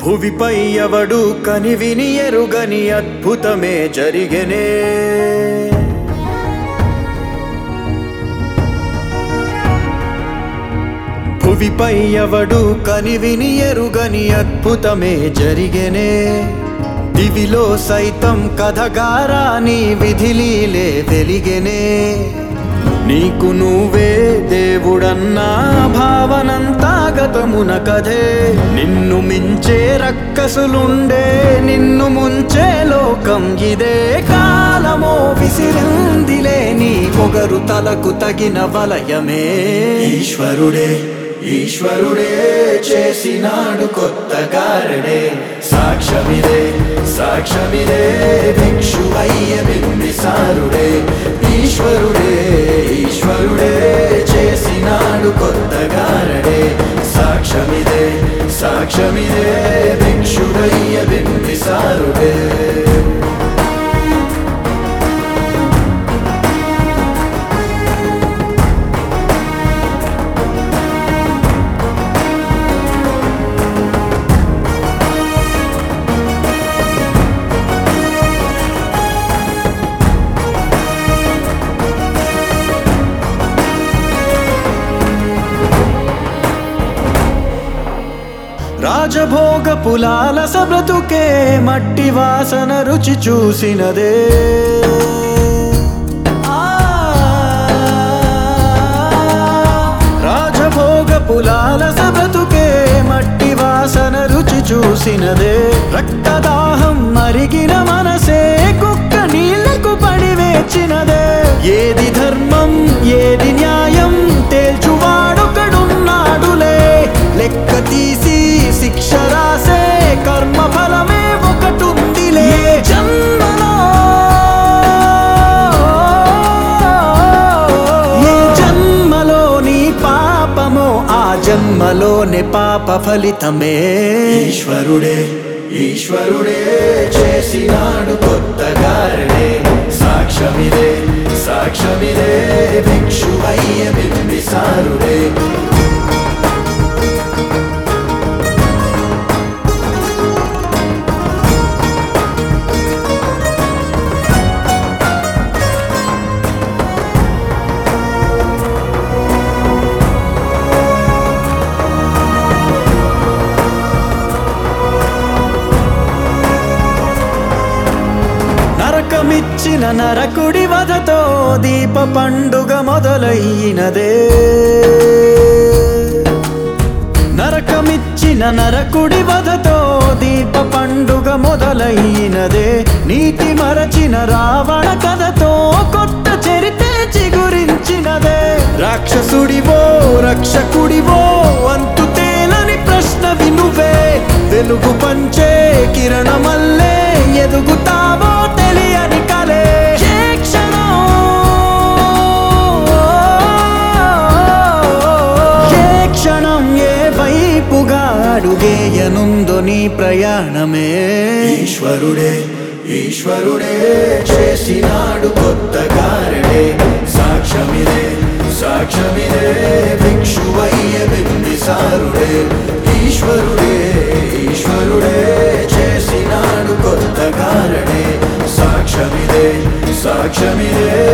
భువిపై ఎవడు కనివిని ఎరుగని అద్భుతమే జరిగెనే భువిపై ఎవడు కనివిని ఎరుగని అద్భుతమే జరిగెనే దివిలో సైతం కథగారాని విధిలీలే వెలిగెనే నీకు నువ్వే దేవుడన్నా భావనంతా గతమున కథే నిన్ను మించే రక్కసులుండే నిన్ను ముంచే లోకం ఇదే కాలమో విసిరిందిలే నీ పొగరు తలకు తగిన వలయమే ఈశ్వరుడే ఈశ్వరుడే చేసినాడు కొత్త గారడే సాక్ష్యమిదే సాక్ష్యమిదే భిక్షు అయ్య బింబిసారుడే ఈశ్వరుడే ఈశ్వరుడే చేసినాడు కొత్త గారడే సాక్ష్యమిదే సాక్ష్యమిదే భిక్షుడయ్య బింబిసారుడే రాజభోగ పులాల సబ్రతుకే మట్టి వాసన రుచి చూసినదే ఆ, రాజభోగ పులాల సబ్రతుకే మట్టి వాసన రుచి చూసినదే రక్తదాహం మరిగిన మనసే కుక్క నీళ్లకు పడి వేచినదే ఏది ధర్మం ఏది న్యాయం తేల్చువాడొకడున్నాడులే లెక్క తీసి శిక్ష రాసే కర్మ ఫలమే ఒకటుందిలే జన్మలో ఏ జన్మలోని పాపమో ఆ జన్మలోని పాప ఫలితమే ఈశ్వరుడే ఈశ్వరుడే చేసినాడు కొత్త గారడే సాక్ష్యమిదే సాక్ష్యమిదే భిక్షు అయ్య బింబిసారుడే నరకమిచ్చిన నరకుడి వధతో దీప పండుగ మొదలయ్యినదే నరకమిచ్చిన నరకుడి వధతో దీప పండుగ మొదలయ్యినదే నీతి మరచిన రావణ కథతో కొత్త చరితే చిగురించినదే రాక్షసుడివో రక్షకుడివో అంతు తేలని ప్రశ్న వినువే వెలుగు పంచే కిరణమల్లే ఎదుగుతావో తెలియని కలే ఏ క్షణం ఏ క్షణం ఏ వైపుగా అడుగేయనుందో నీ ప్రయాణమే ఈశ్వరుడే ఈశ్వరుడే చేసినాడు కొత్త గారడే సాక్ష్యమిదే సాక్ష్యమిదే భిక్షువయ్య బింబిసారుడే ఈశ్వరుడే ఈశ్వరుడే చేసినాడు కొత్త గారడే సాక్ష్యమిదే సాక్ష్యమిదే